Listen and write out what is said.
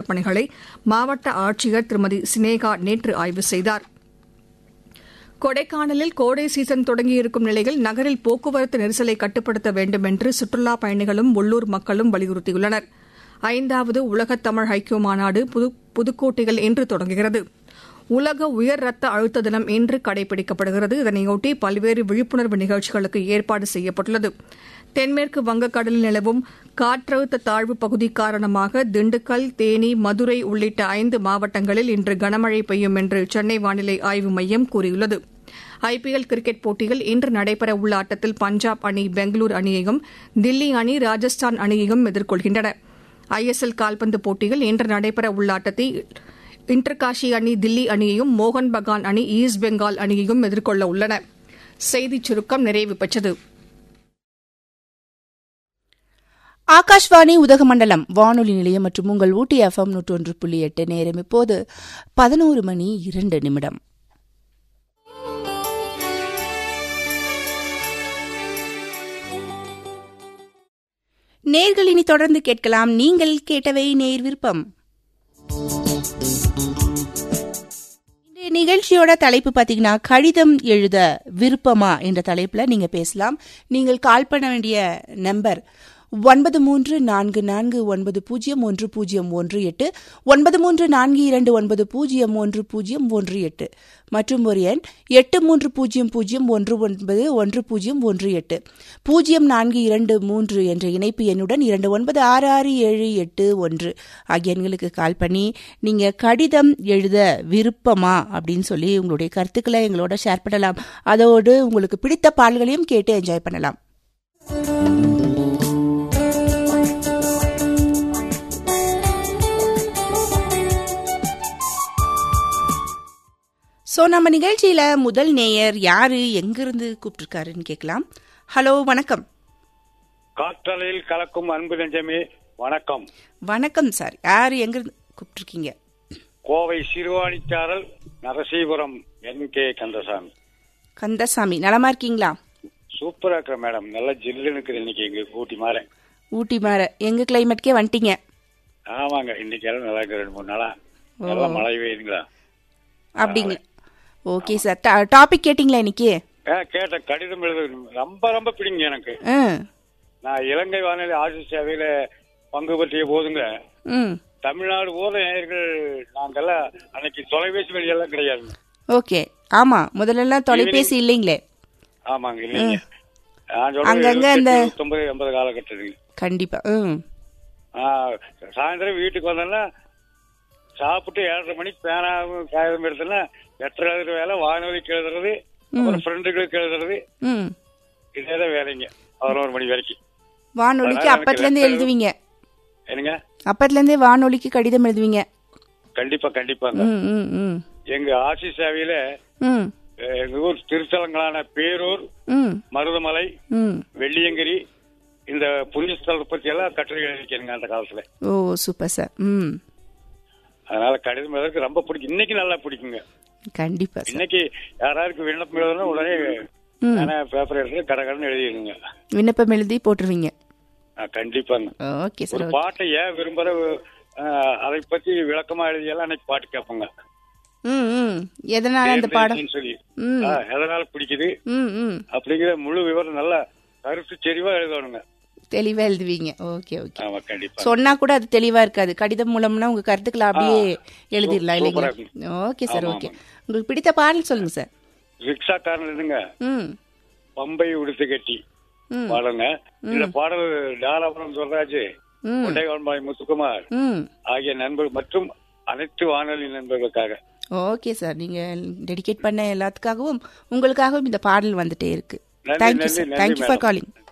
போக்குவரத்து பணிகளை மாவட்ட ஆட்சியர் திருமதி சினேகா நேற்று ஆய்வு செய்தார் கொடைக்கானலில் கோடை சீசன் தொடங்கியிருக்கும் நிலையில் நகரில் போக்குவரத்து நெரிசலை கட்டுப்படுத்த வேண்டும் என்று சுற்றுலாப் பயணிகளும் உள்ளூர் மக்களும் வலியுறுத்தியுள்ளனர் ஐந்தாவது உலகத் தமிழ் ஐக்கிய மாநாடு புது புதுக்கோட்டையில் இன்று தொடங்குகிறது உலக உயர் ரத்த அழுத்த தினம் இன்று கடைபிடிக்கப்படுகிறது இதனையொட்டி பல்வேறு விழிப்புணர்வு நிகழ்ச்சிகளுக்கு ஏற்பாடு செய்யப்பட்டுள்ளது தென்மேற்கு வங்கக்கடலில் நிலவும் காற்றழுத்த தாழ்வு பகுதி காரணமாக திண்டுக்கல் தேனி மதுரை உள்ளிட்ட ஐந்து மாவட்டங்களில் இன்று கனமழை பெய்யும் என்று சென்னை வானிலை ஆய்வு மையம் கூறியுள்ளது ஐபிஎல் கிரிக்கெட் போட்டியில் இன்று நடைபெறவுள்ள ஆட்டத்தில் பஞ்சாப் அணி பெங்களூரு அணியையும் தில்லி அணி ராஜஸ்தான் அணியையும் எதிர்கொள்கின்றன ஐஎஸ்எல் கால்பந்து போட்டியில் இன்று நடைபெறவுள்ள ஆட்டத்தில் இன்டர்காஷி அணி தில்லி அணியையும் மோகன் பகான் அணி ஈஸ்ட் பெங்கால் அணியையும் எதிர்கொள்ள உள்ளன செய்திச் சுருக்கம் நிறைவு பெற்றது ஆகாஷ்வாணி உதகமண்டலம் வானொலி நிலையம் மற்றும் உங்கள் ஊட்டி எஃப்எம் நூற்றொன்று புள்ளி எட்டு நேரம் இப்போது பதினோரு மணி இரண்டு நிமிடம் நேர்கள் இனி தொடர்ந்து கேட்கலாம் நீங்கள் கேட்டவை நேர் விருப்பம் இன்றைய நிகழ்ச்சியோட தலைப்பு பார்த்தீங்கன்னா கடிதம் எழுத விருப்பமா என்ற தலைப்புல நீங்க பேசலாம் நீங்கள் கால் பண்ண வேண்டிய நம்பர் ஒன்பது மூன்று நான்கு நான்கு ஒன்பது பூஜ்ஜியம் ஒன்று பூஜ்ஜியம் ஒன்று எட்டு ஒன்பது மூன்று நான்கு இரண்டு ஒன்பது பூஜ்ஜியம் ஒன்று பூஜ்ஜியம் ஒன்று எட்டு மற்றும் ஒரு எண் எட்டு மூன்று பூஜ்ஜியம் பூஜ்ஜியம் ஒன்று ஒன்பது ஒன்று பூஜ்ஜியம் ஒன்று எட்டு பூஜ்ஜியம் நான்கு இரண்டு மூன்று என்ற இணைப்பு எண்ணுடன் இரண்டு ஒன்பது ஆறு ஆறு ஏழு எட்டு ஒன்று ஆகிய எண்களுக்கு கால் பண்ணி நீங்க கடிதம் எழுத விருப்பமா அப்படின்னு சொல்லி உங்களுடைய கருத்துக்களை எங்களோட ஷேர் பண்ணலாம் அதோடு உங்களுக்கு பிடித்த பாடல்களையும் கேட்டு என்ஜாய் பண்ணலாம் ஸோ நம்ம நிகழ்ச்சியில முதல் நேயர் யாரு எங்கிருந்து கூப்பிட்டுருக்காருன்னு கேட்கலாம் ஹலோ வணக்கம் காற்றலையில் கலக்கும் அன்பு நெஞ்சமே வணக்கம் வணக்கம் சார் யாரு எங்கிருந்து கூப்பிட்டுருக்கீங்க கோவை சிறுவாணிச்சாரல் நரசீபுரம் என் கே கந்தசாமி கந்தசாமி நலமா இருக்கீங்களா சூப்பரா இருக்கிற மேடம் நல்ல ஜில்லுன்னு இருக்குது இன்னைக்கு எங்க ஊட்டி மாறேன் ஊட்டி மாற எங்க கிளைமேட்கே வந்துட்டீங்க ஆமாங்க இன்னைக்கு எல்லாம் நல்லா இருக்கு ரெண்டு மூணு நாளா நல்லா மழை பெய்யுதுங்களா அப்படிங்களா ஓகே சார் டாபிக் கேட்டிங்களா இன்னைக்கு ஆ கேட்ட கடிதம் எழுத ரொம்ப ரொம்ப பிடிங்க எனக்கு ம் நான் இலங்கை வானிலை ஆட்சி சேவையில பங்கு பற்றிய போதுங்க ம் தமிழ்நாடு ஊர நேயர்கள் நாங்கெல்லாம் அன்னைக்கு தொலைபேசி வழியெல்லாம் கிடையாதுங்க ஓகே ஆமா முதல்லலாம் தொலைபேசி இல்லைங்களே ஆமாங்க இல்லைங்க நான் அங்கங்க சொல்றது இந்த- தொண்ணூத்தொன்பது எண்பது காலகட்டத்துக்கு கண்டிப்பா ம் ஆ, சாயந்தரம் வீட்டுக்கு வந்தேன்னா சாப்பிட்டு ஏழரை மணிக்கு பேனாவும் காகிதம் எடுத்தேன்னா லெட்டர் எழுதுற வேலை வானொலிக்கு எழுதுறது அப்புறம் ஃப்ரெண்டுகளுக்கு எழுதுறது ம் இதே தான் வேலைங்க பதினோரு மணி வரைக்கும் வானொலிக்கு அதனால அப்பத்துல இருந்து எனக்கு எழுதுவீங்க என்னங்க அப்பத்துல இருந்தே வானொலிக்கு கடிதம் எழுதுவீங்க கண்டிப்பா கண்டிப்பாங்க ம் ம் ம் எங்க ஆட்சி சேவையில ம் அஹ், எங்க ஊர் திருத்தலங்களான பேரூர் ம் மருதமலை ம் வெள்ளியங்கிரி இந்த புனித ஸ்தலத்தை பத்தி எல்லாம் கட்டுரை எழுதிக்கிறேங்க அந்த காலத்துல ஓ சூப்பர் சார் ம் அதனால கடிதம் எழுதுறதுக்கு ரொம்ப பிடிக்கும் இன்னைக்கு நல்லா பிடிக்குங்க கண்டிப்பா சார் இன்னைக்கு யாராருக்கு விண்ணப்பம் எழுதுனா உடனே ம். நானே பேப்பர் எடுத்து கடகடன்னு எழுதிடுங்க விண்ணப்பம் எழுதி போட்டுருவீங்க ஆ, கண்டிப்பாங்க ஓகே சார் ஒரு ஓகே பாட்டை ஏன் விரும்புற ஆ, அதை பத்தி விளக்கமா எழுதியெல்லாம் அன்னைக்கு பாட்டு கேட்போங்க ம் ம் எதனால இந்த பாடம் தேர்ந்தெடுத்துன்னு சொல்லி ம். ஆ, எதனால பிடிக்குது ம் ம் அப்படிங்கிற முழு விவரம் நல்லா கருத்து தெளிவா எழுதணுங்க தெளிவா எழுதுவீங்க ஓகே ஓகே ஆமா கண்டிப்பா சொன்னா கூட அது தெளிவா இருக்காது கடிதம் மூலம்னா உங்க கருத்துக்களை அப்படியே எழுதிடலாம் சூப்பரா இல்லைங்களா ஓகே சார் ஆமா, ஓகே உங்களுக்கு பிடித்த பாடல் சொல்லுங்க சார் ரிக்ஷாக்காரன் இருந்துங்க ம் பம்பை உடுத்து கட்டி ம் பாடுங்க இந்த பாடல் தாராபுரம் சொல்றாச்சு ம் கொண்டைகான்பாய் முத்துக்குமார் ம் ஆகிய நண்பர்கள் மற்றும் அனைத்து வானொலி நண்பர்களுக்காக ஓகே சார் நீங்க டெடிகேட் பண்ண எல்லாத்துக்காகவும் உங்களுக்காகவும் இந்த பாடல் வந்துட்டே இருக்கு நன்றி, தேங்க்யூ நன்றி, சார் நன்றி, தேங்க்யூ ஃபார் மேடம். காலிங்